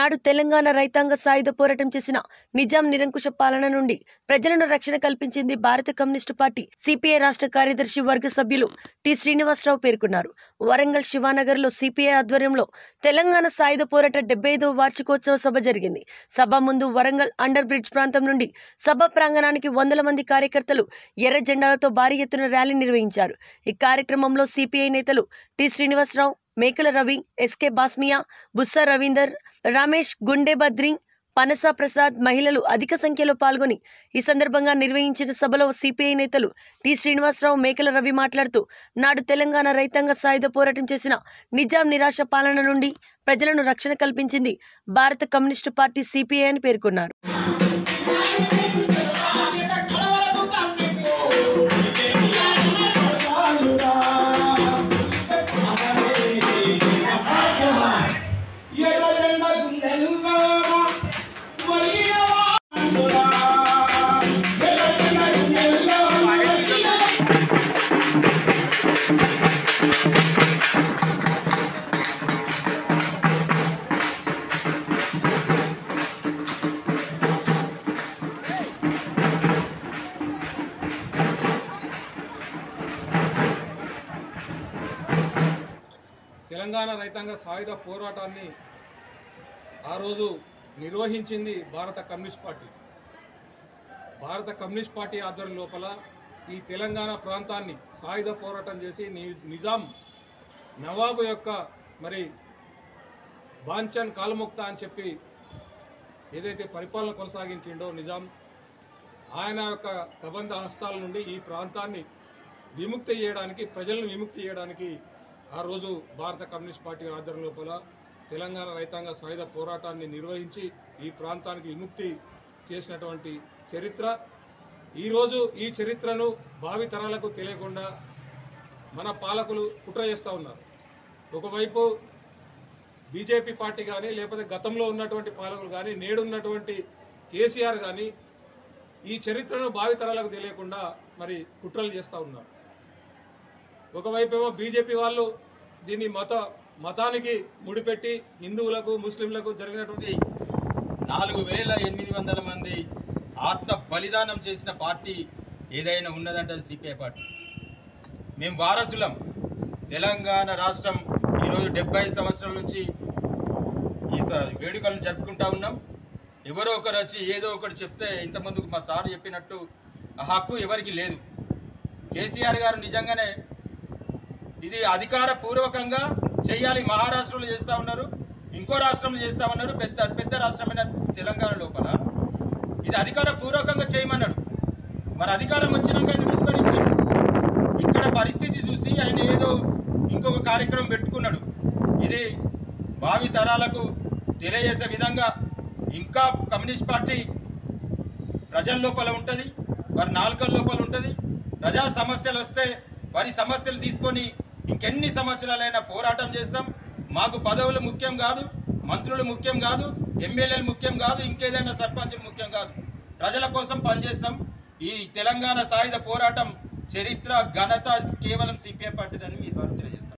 నాడు తెలంగాణ రైతాంగ సాయుధ పోరాటం చేసిన నిజాం నిరంకుశ పాలన నుండి ప్రజలను రక్షణ కల్పించింది భారత కమ్యూనిస్టు పార్టీ సిపిఐ రాష్ట్ర కార్యదర్శి వర్గ సభ్యులు టి శ్రీనివాసరావు పేర్కొన్నారు వరంగల్ శివానగర్ లో సిపిఐ ఆధ్వర్యంలో తెలంగాణ సాయుధ పోరాట డెబ్బై ఐదవ వార్షికోత్సవ సభ జరిగింది సభ ముందు వరంగల్ అండర్ బ్రిడ్జ్ ప్రాంతం నుండి సభ ప్రాంగణానికి వందల మంది కార్యకర్తలు ఎర్ర జెండాలతో భారీ ఎత్తున ర్యాలీ నిర్వహించారు ఈ కార్యక్రమంలో సిపిఐ నేతలు టి శ్రీనివాసరావు మేకల రవి ఎస్కే బాస్మియా బుస్సా రవీందర్ రమేష్ గుండె బద్రి పనస ప్రసాద్ మహిళలు అధిక సంఖ్యలో పాల్గొని ఈ సందర్భంగా నిర్వహించిన సభలో సిపిఐ నేతలు టి శ్రీనివాసరావు మేకల రవి మాట్లాడుతూ నాడు తెలంగాణ రైతాంగ సాయుధ పోరాటం చేసిన నిజాం నిరాశ పాలన నుండి ప్రజలను రక్షణ కల్పించింది భారత కమ్యూనిస్టు పార్టీ సిపిఐ అని పేర్కొన్నారు తెలంగాణ రైతాంగ సాయుధ పోరాటాన్ని ఆ రోజు నిర్వహించింది భారత కమ్యూనిస్ట్ పార్టీ భారత కమ్యూనిస్ట్ పార్టీ ఆధ్వర్యం లోపల ఈ తెలంగాణ ప్రాంతాన్ని సాయుధ పోరాటం చేసి ని- నిజాం నవాబు యొక్క మరి బాంచన్ కాలముక్త అని చెప్పి ఏదైతే పరిపాలన కొనసాగించిండో నిజాం ఆయన యొక్క కబంధ హస్తాల నుండి ఈ ప్రాంతాన్ని విముక్తి చేయడానికి ప్రజలను విముక్తి చేయడానికి ఆ రోజు భారత కమ్యూనిస్ట్ పార్టీ ఆధ్వర్యం లోపల తెలంగాణ రైతాంగ సాయుధ పోరాటాన్ని నిర్వహించి ఈ ప్రాంతానికి విముక్తి చేసినటువంటి చరిత్ర ఈరోజు ఈ చరిత్రను భావి తరాలకు తెలియకుండా మన పాలకులు కుట్ర చేస్తూ ఉన్నారు ఒకవైపు బీజేపీ పార్టీ కానీ లేకపోతే గతంలో ఉన్నటువంటి పాలకులు కానీ నేడు ఉన్నటువంటి కేసీఆర్ కానీ ఈ చరిత్రను భావితరాలకు తెలియకుండా మరి కుట్రలు చేస్తూ ఉన్నారు ఒకవైపు ఏమో బీజేపీ వాళ్ళు దీన్ని మత మతానికి ముడిపెట్టి హిందువులకు ముస్లింలకు జరిగినటువంటి నాలుగు వేల ఎనిమిది వందల మంది ఆత్మ బలిదానం చేసిన పార్టీ ఏదైనా ఉన్నదంటే అది సిపిఐ పార్టీ మేము వారసులం తెలంగాణ రాష్ట్రం ఈరోజు డెబ్బై సంవత్సరాల నుంచి ఈ స- వేడుకలను జరుపుకుంటా ఉన్నాం ఎవరో ఒకరు వచ్చి ఏదో ఒకటి చెప్తే ఇంతకుముందు మా సార్ చెప్పినట్టు ఆ హక్కు ఎవరికి లేదు కేసీఆర్ గారు నిజంగానే ఇది అధికార పూర్వకంగా చేయాలి మహారాష్ట్రలో చేస్తూ ఉన్నారు ఇంకో రాష్ట్రంలో చేస్తా ఉన్నారు పెద్ద పెద్ద రాష్ట్రమైన తెలంగాణ లోపల ఇది అధికార పూర్వకంగా చేయమన్నాడు మరి అధికారం వచ్చినాక ఆయన విస్మరించాడు ఇక్కడ పరిస్థితి చూసి ఆయన ఏదో ఇంకొక కార్యక్రమం పెట్టుకున్నాడు ఇది భావి తరాలకు తెలియజేసే విధంగా ఇంకా కమ్యూనిస్ట్ పార్టీ ప్రజల లోపల ఉంటుంది వారి నాలుకల లోపల ఉంటుంది ప్రజా సమస్యలు వస్తే వారి సమస్యలు తీసుకొని ఇంకెన్ని సంవత్సరాలైనా పోరాటం చేస్తాం మాకు పదవులు ముఖ్యం కాదు మంత్రులు ముఖ్యం కాదు ఎమ్మెల్యేలు ముఖ్యం కాదు ఇంకేదైనా సర్పంచులు ముఖ్యం కాదు ప్రజల కోసం పనిచేస్తాం ఈ తెలంగాణ సాయుధ పోరాటం చరిత్ర ఘనత కేవలం సిపిఐ పార్టీదని మీ ద్వారా తెలియజేస్తాం